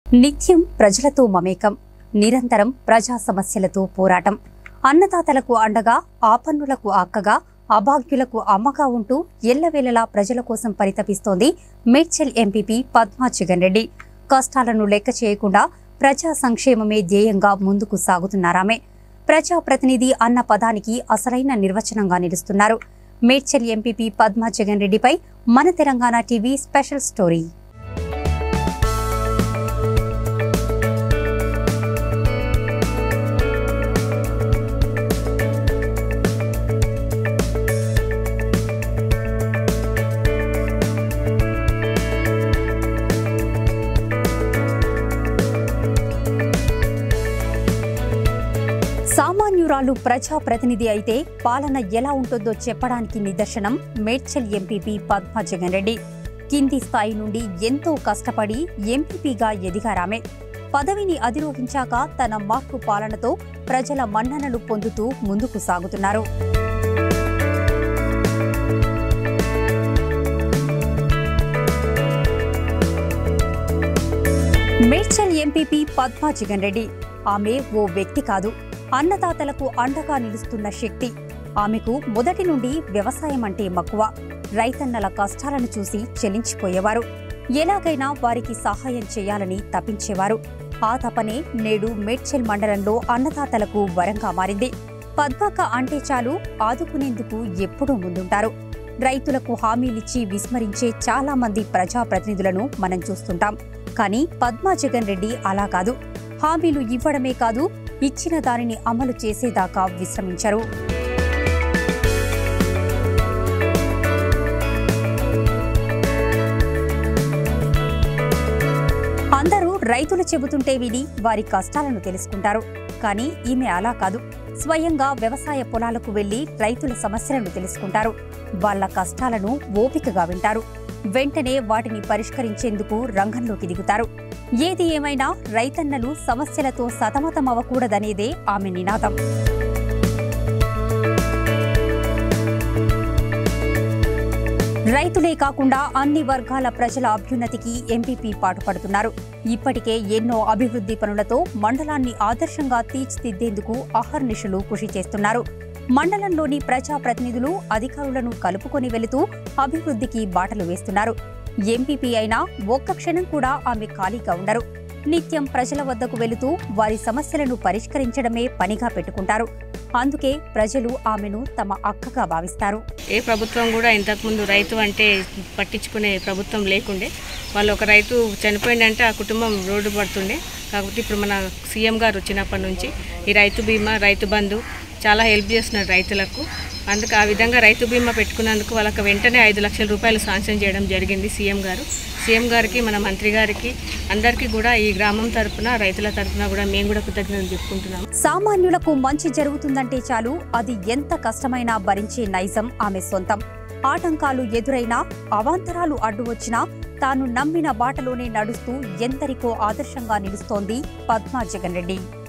నిత్యం ప్రజలతో మమేకం నిరంతరం ప్రజా సమస్యలతో పోరాటం అన్నదాతలకు అండగా ఆపన్నులకు అక్కగా అభాగ్యులకు అమ్మగా ఉంటూ ఎల్లవేళలా ప్రజల కోసం పరితపిస్తోంది మేడ్చల్ ఎంపీపీ పద్మా జగన్ రెడ్డి కష్టాలను లెక్క చేయకుండా ప్రజా సంక్షేమమే ధ్యేయంగా ముందుకు సాగుతున్నారామె ప్రజా ప్రతినిధి అన్న పదానికి అసలైన నిర్వచనంగా నిలుస్తున్నారు మేడ్చల్ ఎంపీపీ పద్మా జగన్ రెడ్డిపై మన తెలంగాణ టీవీ స్పెషల్ స్టోరీ సామాన్యురాలు ప్రజా ప్రతినిధి అయితే పాలన ఎలా ఉంటుందో చెప్పడానికి నిదర్శనం మేడ్చల్ ఎంపీపీ పద్మా జగన్ రెడ్డి కింది స్థాయి నుండి ఎంతో కష్టపడి ఎంపీపీగా ఎదిగారామె పదవిని అధిరోహించాక తన మార్పు పాలనతో ప్రజల మన్ననలు పొందుతూ ముందుకు సాగుతున్నారు మేడ్చల్ ఎంపీపీ పద్మా జగన్ రెడ్డి ఆమె ఓ వ్యక్తి కాదు అన్నదాతలకు అండగా నిలుస్తున్న శక్తి ఆమెకు మొదటి నుండి వ్యవసాయం అంటే మక్కువ రైతన్నల కష్టాలను చూసి చెలించిపోయేవారు ఎలాగైనా వారికి సహాయం చేయాలని తపించేవారు ఆ తపనే నేడు మేడ్చల్ మండలంలో అన్నదాతలకు వరంగా మారింది పద్మక అంటే చాలు ఆదుకునేందుకు ఎప్పుడూ ముందుంటారు రైతులకు హామీలిచ్చి విస్మరించే చాలా మంది ప్రజాప్రతినిధులను మనం చూస్తుంటాం కానీ పద్మా జగన్ రెడ్డి అలా కాదు హామీలు ఇవ్వడమే కాదు ఇచ్చిన దానిని అమలు చేసేదాకా విశ్రమించరు అందరూ రైతులు చెబుతుంటే విని వారి కష్టాలను తెలుసుకుంటారు కానీ ఈమె అలా కాదు స్వయంగా వ్యవసాయ పొలాలకు వెళ్లి రైతుల సమస్యలను తెలుసుకుంటారు వాళ్ళ కష్టాలను ఓపికగా వింటారు వెంటనే వాటిని పరిష్కరించేందుకు రంగంలోకి దిగుతారు ఏది ఏమైనా రైతన్నలు సమస్యలతో సతమతమవ్వకూడదనేదే ఆమె నినాదం రైతులే కాకుండా అన్ని వర్గాల ప్రజల అభ్యున్నతికి ఎంపీపీ పాటుపడుతున్నారు ఇప్పటికే ఎన్నో అభివృద్ధి పనులతో మండలాన్ని ఆదర్శంగా తీర్చిదిద్దేందుకు అహర్నిశలు కృషి చేస్తున్నారు మండలంలోని ప్రజాప్రతినిధులు అధికారులను కలుపుకొని వెళుతూ అభివృద్ధికి బాటలు వేస్తున్నారు ఎంపీపీ అయినా ఒక్క క్షణం కూడా ఆమె ఖాళీగా ఉండరు నిత్యం ప్రజల వద్దకు వెళుతూ వారి సమస్యలను పరిష్కరించడమే పనిగా పెట్టుకుంటారు అందుకే ప్రజలు ఆమెను తమ అక్కగా భావిస్తారు ఏ ప్రభుత్వం కూడా ఇంతకుముందు రైతు అంటే పట్టించుకునే ప్రభుత్వం లేకుండే వాళ్ళు ఒక రైతు చనిపోయిందంటే ఆ కుటుంబం రోడ్డు పడుతుండే కాకపోతే ఇప్పుడు మన సీఎం గారు వచ్చినప్పటి నుంచి ఈ రైతు బీమా రైతు బంధు చాలా హెల్ప్ చేస్తున్నారు రైతులకు అందుకు ఆ విధంగా రైతు బీమా పెట్టుకున్నందుకు వాళ్ళకి వెంటనే ఐదు లక్షల రూపాయలు శాంక్షన్ చేయడం జరిగింది సీఎం గారు సీఎం గారికి మన మంత్రి గారికి అందరికీ కూడా ఈ గ్రామం తరపున రైతుల తరపున కూడా మేము కూడా కృతజ్ఞతలు చెప్పుకుంటున్నాం సామాన్యులకు మంచి జరుగుతుందంటే చాలు అది ఎంత కష్టమైనా భరించే నైజం ఆమె సొంతం ఆటంకాలు ఎదురైనా అవాంతరాలు అడ్డు వచ్చినా తాను నమ్మిన బాటలోనే నడుస్తూ ఎందరికో ఆదర్శంగా నిలుస్తోంది పద్మా జగన్ రెడ్డి